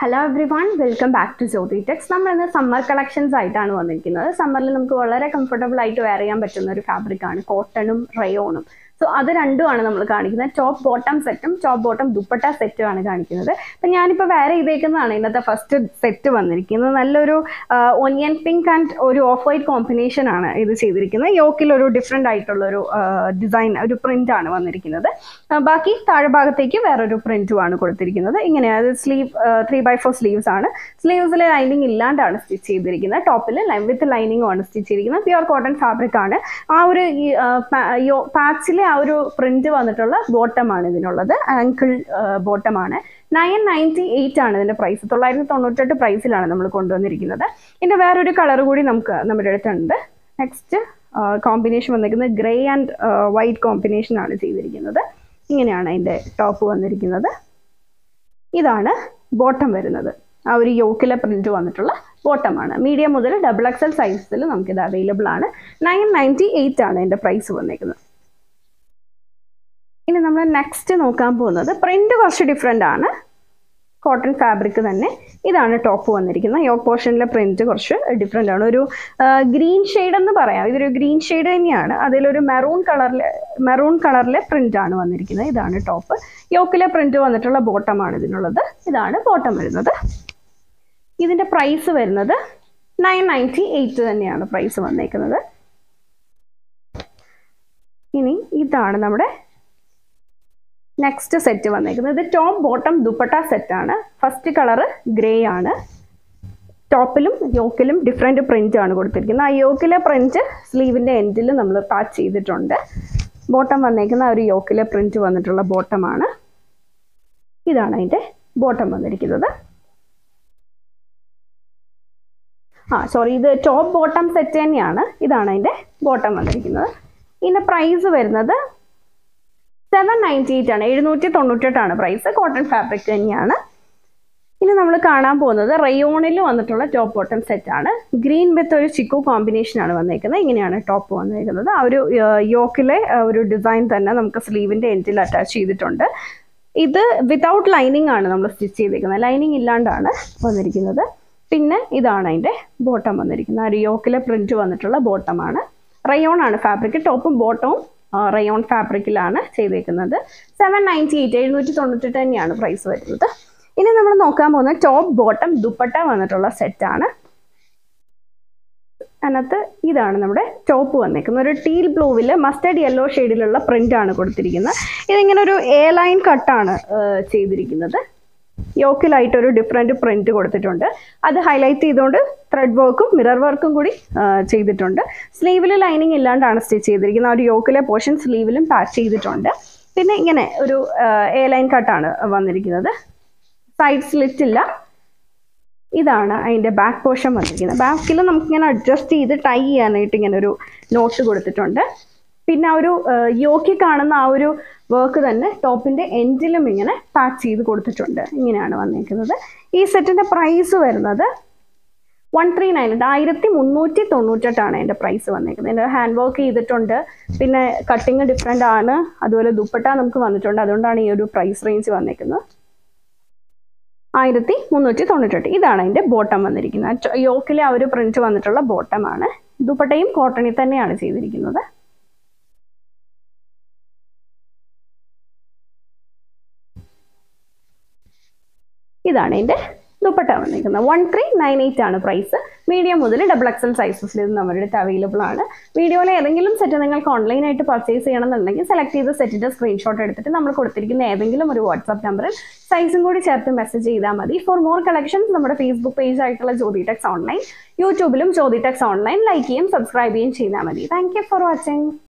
hello everyone welcome back to Jyothi Tex നമ്മൾ ഇന്ന് summer collections ആയിട്ടാണ് വന്നിരിക്കുന്നത് സമ്മറിൽ നമുക്ക് വളരെ കംഫർട്ടബിൾ ആയിട്ട് വെയർ ചെയ്യാൻ പറ്റുന്ന ഒരു ഫാബ്രിക് ആണ് കോട്ടണും റയോണും സോ അത് രണ്ടുമാണ് നമ്മൾ കാണിക്കുന്നത് ടോപ്പ് ബോട്ടം സെറ്റും ടോപ്പ് ബോട്ടം ദുപ്പട്ട സെറ്റും ആണ് കാണിക്കുന്നത് അപ്പം ഞാനിപ്പോൾ വെയർ ചെയ്തേക്കുന്നതാണ് ഇന്നത്തെ ഫസ്റ്റ് സെറ്റ് വന്നിരിക്കുന്നത് നല്ലൊരു ഒനിയൻ പിങ്ക് ആൻഡ് ഒരു ഓഫ് വൈറ്റ് കോമ്പിനേഷൻ ആണ് ഇത് ചെയ്തിരിക്കുന്നത് യോക്കിൽ ഒരു ഡിഫറെൻ്റ് ആയിട്ടുള്ള ഒരു ഡിസൈൻ ഒരു പ്രിന്റ് ആണ് വന്നിരിക്കുന്നത് ആ, ബാക്കി താഴെ ഭാഗത്തേക്ക് വേറൊരു പ്രിന്റും ആണ് കൊടുത്തിരിക്കുന്നത് ഇങ്ങനെ അത് sleeve three by four sleeves ആണ് സ്ലീവ്സിൽ ലൈനിങ് ഇല്ലാണ്ടാണ് സ്റ്റിച്ച് ചെയ്തിരിക്കുന്നത് ടോപ്പിൽ വിത്ത് ലൈനിങ്ങും ആണ് സ്റ്റിച്ച് ചെയ്തിരിക്കുന്നത് പ്യുവർ കോട്ടൺ ഫാബ്രിക് ആണ് ആ ഒരു പാച്ചിലെ ആ ഒരു പ്രിന്റ് വന്നിട്ടുള്ള ബോട്ടമാണ് ഇതിനുള്ളത് ആങ്കിൾ ബോട്ടമാണ് നയൻ നയൻറ്റി എയ്റ്റ് ആണ് ഇതിന്റെ പ്രൈസ് തൊള്ളായിരത്തി തൊണ്ണൂറ്റെട്ട് പ്രൈസിലാണ് നമ്മൾ കൊണ്ടുവന്നിരിക്കുന്നത് ഇതിന്റെ വേറൊരു കളർ കൂടി നമുക്ക് നമ്മുടെ അടുത്തുണ്ട് നെക്സ്റ്റ് കോമ്പിനേഷൻ വന്നിരിക്കുന്നത് ഗ്രേ ആൻഡ് വൈറ്റ് കോമ്പിനേഷൻ ആണ് ചെയ്തിരിക്കുന്നത് ഇങ്ങനെയാണ് അതിന്റെ ടോപ്പ് വന്നിരിക്കുന്നത് ഇതാണ് ബോട്ടം വരുന്നത് ആ ഒരു യോക്കിലെ പ്രിന്റ് വന്നിട്ടുള്ള ബോട്ടമാണ് മീഡിയം മുതൽ ഡബിൾ എക്സൽ സൈസിൽ നമുക്കിത് അവൈലബിൾ ആണ് നയൻ നയൻറ്റി എയ്റ്റ് ആണ് ഇതിന്റെ പ്രൈസ് വന്നിരിക്കുന്നത് ഇനി നമ്മൾ നെക്സ്റ്റ് നോക്കാൻ പോകുന്നത് പ്രിന്റ് കുറച്ച് ഡിഫറെൻ്റ് ആണ് കോട്ടൺ ഫാബ്രിക് തന്നെ ഇതാണ് ടോപ്പ് വന്നിരിക്കുന്നത് യോക്ക് പോർഷനിലെ പ്രിന്റ് കുറച്ച് ഡിഫറെൻ്റ് ആണ് ഒരു ഗ്രീൻ ഷെയ്ഡ് എന്ന് പറയാം ഇതൊരു ഗ്രീൻ ഷെയ്ഡ് തന്നെയാണ് അതിലൊരു മെറൂൺ കളറിലെ മെറൂൺ കളറിലെ പ്രിന്റ് ആണ് വന്നിരിക്കുന്നത് ഇതാണ് ടോപ്പ് യോക്കിലെ പ്രിന്റ് വന്നിട്ടുള്ള ബോട്ടമാണ് ഇതിനുള്ളത് ഇതാണ് ബോട്ടം വരുന്നത് ഇതിന്റെ പ്രൈസ് വരുന്നത് നയൻ നയൻറ്റി എയ്റ്റ് തന്നെയാണ് പ്രൈസ് വന്നേക്കുന്നത് ഇനി ഇതാണ് നമ്മുടെ നെക്സ്റ്റ് സെറ്റ് വന്നേക്കുന്നത് ഇത് ടോപ്പ് ബോട്ടം ദുപ്പട്ട സെറ്റ് ആണ് ഫസ്റ്റ് കളറ് ഗ്രേ ആണ് ടോപ്പിലും യോക്കിലും ഡിഫറെൻറ്റ് പ്രിന്റ് ആണ് കൊടുത്തിരിക്കുന്നത് ആ യോക്കിലെ പ്രിന്റ് സ്ലീവിൻ്റെ എൻഡിൽ നമ്മൾ പാച്ച് ചെയ്തിട്ടുണ്ട് ബോട്ടം വന്നേക്കുന്ന ആ ഒരു യോക്കിലെ പ്രിന്റ് വന്നിട്ടുള്ള ബോട്ടമാണ് ഇതാണ് അതിൻ്റെ ബോട്ടം വന്നിരിക്കുന്നത് ആ സോറി ഇത് ടോപ്പ് ബോട്ടം സെറ്റ് തന്നെയാണ് ഇതാണ് അതിൻ്റെ ബോട്ടം വന്നിരിക്കുന്നത് ഇതിൻ്റെ പ്രൈസ് വരുന്നത് സെവൻ നയൻറ്റി എയ്റ്റ് ആണ് എഴുന്നൂറ്റി തൊണ്ണൂറ്റെട്ടാണ് പ്രൈസ് കോട്ടൺ ഫാബ്രിക് തന്നെയാണ് ഇനി നമ്മൾ കാണാൻ പോകുന്നത് റയോണിൽ വന്നിട്ടുള്ള ടോപ്പ് ബോട്ടം സെറ്റ് ആണ് ഗ്രീൻ വിത്ത് ഒരു ചിക്കു കോമ്പിനേഷൻ ആണ് വന്നേക്കുന്നത് ഇങ്ങനെയാണ് ടോപ്പ് വന്നേക്കുന്നത് ആ ഒരു യോക്കിലെ ഒരു ഡിസൈൻ തന്നെ നമുക്ക് സ്ലീവിൻ്റെ എൻഡിൽ അറ്റാച്ച് ചെയ്തിട്ടുണ്ട് ഇത് വിതൗട്ട് ലൈനിങ് ആണ് നമ്മൾ സ്റ്റിച്ച് ചെയ്തേക്കുന്നത് ലൈനിങ് ഇല്ലാണ്ടാണ് വന്നിരിക്കുന്നത് പിന്നെ ഇതാണ് അതിൻ്റെ ബോട്ടം വന്നിരിക്കുന്നത് ആ ഒരു യോക്കിലെ പ്രിന്റ് വന്നിട്ടുള്ള ബോട്ടമാണ് റയോൺ ആണ് ഫാബ്രിക് ടോപ്പും ബോട്ടവും റയോൺ ഫാബ്രിക്കിലാണ് ചെയ്തേക്കുന്നത് സെവൻ നയൻറ്റി എയ്റ്റ് എഴുന്നൂറ്റി തൊണ്ണൂറ്റെട്ട് തന്നെയാണ് പ്രൈസ് വരുന്നത് ഇനി നമ്മൾ നോക്കാൻ പോകുന്ന ടോപ്പ് ബോട്ടം ദുപ്പട്ട വന്നിട്ടുള്ള സെറ്റാണ് അതിനകത്ത് ഇതാണ് നമ്മുടെ ടോപ്പ് വന്നേക്കുന്നത് ഒരു ടീൽ ബ്ലൂവിൽ മസ്റ്റർഡ് യെല്ലോ ഷെയ്ഡിലുള്ള പ്രിന്റ് ആണ് കൊടുത്തിരിക്കുന്നത് ഇതിങ്ങനെ ഒരു എ ലൈൻ കട്ടാണ് ചെയ്തിരിക്കുന്നത് യോക്കിലായിട്ട് ഒരു ഡിഫറെൻറ്റ് പ്രിന്റ് കൊടുത്തിട്ടുണ്ട് അത് ഹൈലൈറ്റ് ചെയ്തുകൊണ്ട് ത്രെഡ് വർക്കും മിറർ വർക്കും കൂടി ആ, ചെയ്തിട്ടുണ്ട് സ്ലീവിൽ ലൈനിങ് ഇല്ലാണ്ടാണ് സ്റ്റിച്ച് ചെയ്തിരിക്കുന്നത് ആ ഒരു യോക്കിലെ പോർഷൻ സ്ലീവിലും പാച്ച് ചെയ്തിട്ടുണ്ട് പിന്നെ ഇങ്ങനെ ഒരു എ ലൈൻ കട്ടാണ് വന്നിരിക്കുന്നത് സൈഡ് സ്ലിറ്റ് ഇല്ല ഇതാണ് അതിൻ്റെ ബാക്ക് പോർഷൻ വന്നിരിക്കുന്നത് ബാക്കിൽ നമുക്കിങ്ങനെ അഡ്ജസ്റ്റ് ചെയ്ത് ടൈ ചെയ്യാനായിട്ട് ഇങ്ങനെ ഒരു നോട്ട് കൊടുത്തിട്ടുണ്ട് പിന്നെ ആ ഒരു യോക്കി കാണുന്ന ആ ഒരു വർക്ക് തന്നെ ടോപ്പിന്റെ എൻഡിലും ഇങ്ങനെ പാക്ക് ചെയ്ത് കൊടുത്തിട്ടുണ്ട് ഇങ്ങനെയാണ് വന്നിരിക്കുന്നത് ഈ സെറ്റിന്റെ പ്രൈസ് വരുന്നത് വൺ ത്രീ നയൻ ആയിരത്തി മുന്നൂറ്റി തൊണ്ണൂറ്റെട്ടാണ് അതിൻ്റെ പ്രൈസ് വന്നിരിക്കുന്നത് ഇതിൻ്റെ ഹാൻഡ് വർക്ക് ചെയ്തിട്ടുണ്ട് പിന്നെ കട്ടിങ് ഡിഫറെൻ്റ് ആണ് അതുപോലെ ദുപ്പട്ട നമുക്ക് വന്നിട്ടുണ്ട് അതുകൊണ്ടാണ് ഈ ഒരു പ്രൈസ് റേഞ്ച് വന്നിരിക്കുന്നത് ആയിരത്തി മുന്നൂറ്റി തൊണ്ണൂറ്റെട്ട് ഇതാണ് അതിൻ്റെ ബോട്ടം വന്നിരിക്കുന്നത് യോക്കിലെ ആ ഒരു പ്രിന്റ് വന്നിട്ടുള്ള ബോട്ടമാണ് ദുപ്പട്ടയും കോട്ടണിൽ തന്നെയാണ് ചെയ്തിരിക്കുന്നത് ഇതാണ് ഇതിൻ്റെ ദുപ്പട്ട വന്നിരിക്കുന്നത് വൺ ത്രീ നയൻ എയ്റ്റ് ആണ് പ്രൈസ് മീഡിയം മുതൽ ഡബിൾ എക്സൽ സൈസസിൽ ഇത് നമ്മുടെ അടുത്ത് അവൈലബിൾ ആണ് വീഡിയോയിലെ ഏതെങ്കിലും സെറ്റ് നിങ്ങൾക്ക് ഓൺലൈനായിട്ട് പർച്ചേസ് ചെയ്യണമെന്നുണ്ടെങ്കിൽ സെലക്ട് ചെയ്ത സെറ്റിൻ്റെ സ്ക്രീൻഷോട്ട് എടുത്തിട്ട് നമ്മൾ കൊടുത്തിരിക്കുന്ന ഏതെങ്കിലും ഒരു വാട്സാപ്പ് നമ്പറിൽ സൈസും കൂടി ചേർത്ത് മെസ്സേജ് ചെയ്താൽ മതി ഫോർ മോർ കളക്ഷൻസ് നമ്മുടെ ഫേസ്ബുക്ക് പേജ് ആയിട്ടുള്ള ജ്യോതി ടെക്സ് ഓൺലൈൻ യൂട്യൂബിലും ജ്യോതി ടെക്സ് ഓൺലൈൻ ലൈക്ക് ചെയ്യും സബ്സ്ക്രൈബ് ചെയ്യും ചെയ്താൽ മതി താങ്ക് യു ഫോർ വാച്ചിങ്